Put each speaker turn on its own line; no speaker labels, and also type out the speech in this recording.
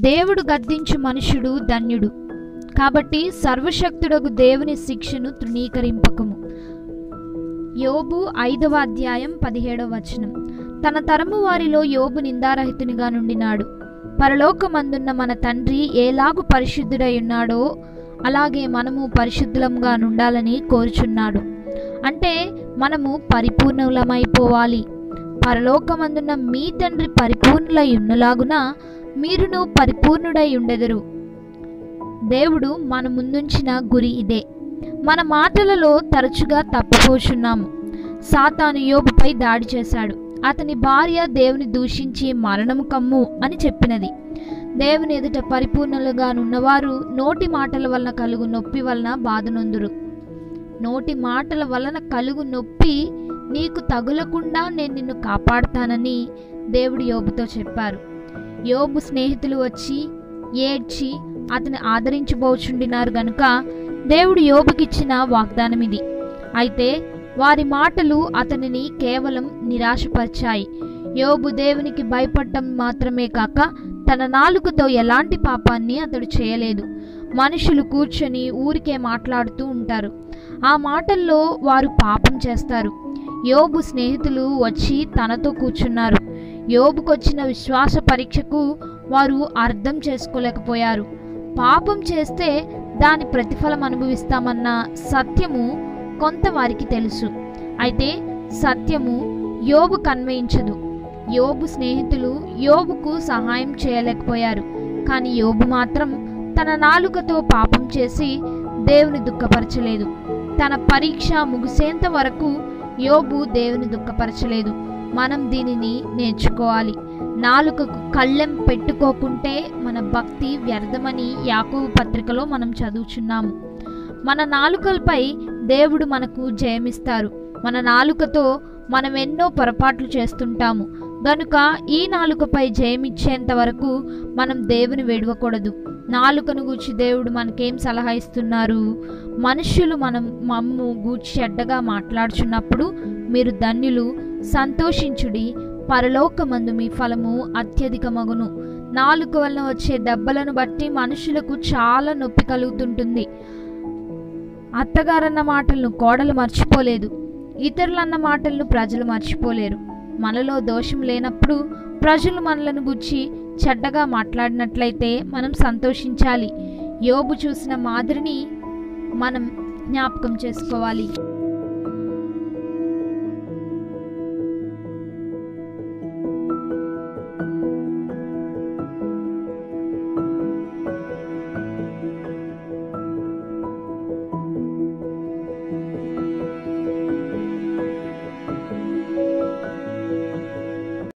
దేవుడు గద్దించు మనుషుడు ధన్యుడు కాబట్టి సర్వశక్తుడగు దేవుని శిక్షను తృణీకరింపకము యోబు ఐదవ అధ్యాయం పదిహేడవ వచనం తన తరము వారిలో యోబు నిందారహితునిగా నుండినాడు పరలోకమందున్న మన తండ్రి ఏలాగు పరిశుద్ధుడై ఉన్నాడో అలాగే మనము పరిశుద్ధులంగా నుండాలని కోరుచున్నాడు అంటే మనము పరిపూర్ణులమైపోవాలి పరలోకమందున్న మీ తండ్రి పరిపూర్ణులై ఉన్నలాగున మీరును పరిపూర్ణుడై ఉండెదరు దేవుడు మన ముందుంచిన గురి ఇదే మన మాటలలో తరచుగా తప్పిపోచున్నాము సాతాను యోబుపై దాడి చేశాడు అతని భార్య దేవుని దూషించి మరణము కమ్ము అని చెప్పినది దేవుని ఎదుట పరిపూర్ణులుగా నున్నవారు నోటి మాటల వలన కలుగు నొప్పి వలన బాధనొందురు నోటి మాటల వలన కలుగు నొప్పి నీకు తగులకుండా నేను నిన్ను కాపాడుతానని దేవుడు యోబుతో చెప్పారు యోబు స్నేహితులు వచ్చి ఏడ్చి అతని ఆదరించబోచుండినారు గనుక దేవుడు యోబుకిచ్చిన వాగ్దానం ఇది అయితే వారి మాటలు అతనిని కేవలం నిరాశపరిచాయి యోబు దేవునికి భయపడటం మాత్రమే కాక తన నాలుకతో ఎలాంటి పాపాన్ని అతడు చేయలేదు మనుషులు కూర్చొని ఊరికే మాట్లాడుతూ ఉంటారు ఆ మాటల్లో వారు పాపం చేస్తారు యోబు స్నేహితులు వచ్చి తనతో కూర్చున్నారు యోబుకొచ్చిన విశ్వాస పరీక్షకు వారు అర్థం చేసుకోలేకపోయారు పాపం చేస్తే దాని ప్రతిఫలం అనుభవిస్తామన్న సత్యము కొంత వారికి తెలుసు అయితే సత్యము యోబు కన్వయించదు యోబు స్నేహితులు యోబుకు సహాయం చేయలేకపోయారు కానీ యోబు మాత్రం తన నాలుకతో పాపం చేసి దేవుని దుఃఖపరచలేదు తన పరీక్ష ముగిసేంత వరకు యోబు దేవుని దుఃఖపరచలేదు మనం దీనిని నేర్చుకోవాలి నాలుకకు కళ్ళెం పెట్టుకోకుంటే మన భక్తి వ్యర్థమని యాకోబు పత్రికలో మనం చదువుచున్నాము మన నాలుకలపై దేవుడు మనకు జయమిస్తారు మన నాలుకతో మనం ఎన్నో పొరపాట్లు చేస్తుంటాము గనుక ఈ నాలుకపై జయమిచ్చేంత వరకు మనం దేవుని వేడవకూడదు నాలుకను గూర్చి దేవుడు మనకేం సలహా ఇస్తున్నారు మనుష్యులు మనం మమ్ము గూర్చి చెడ్డగా మాట్లాడుచున్నప్పుడు మీరు ధన్యులు సంతోషించుడి పరలోకమందు మీ ఫలము అత్యధికమగును నాలుక వలన వచ్చే దెబ్బలను బట్టి మనుషులకు చాలా నొప్పి కలుగుతుంటుంది అత్తగారన్న మాటలను కోడలు మర్చిపోలేదు ఇతరులన్న మాటలను ప్రజలు మర్చిపోలేరు మనలో దోషం లేనప్పుడు ప్రజలు మనలను గుచ్చి చెడ్డగా మాట్లాడినట్లయితే మనం సంతోషించాలి యోబు చూసిన మాదిరిని మనం జ్ఞాపకం చేసుకోవాలి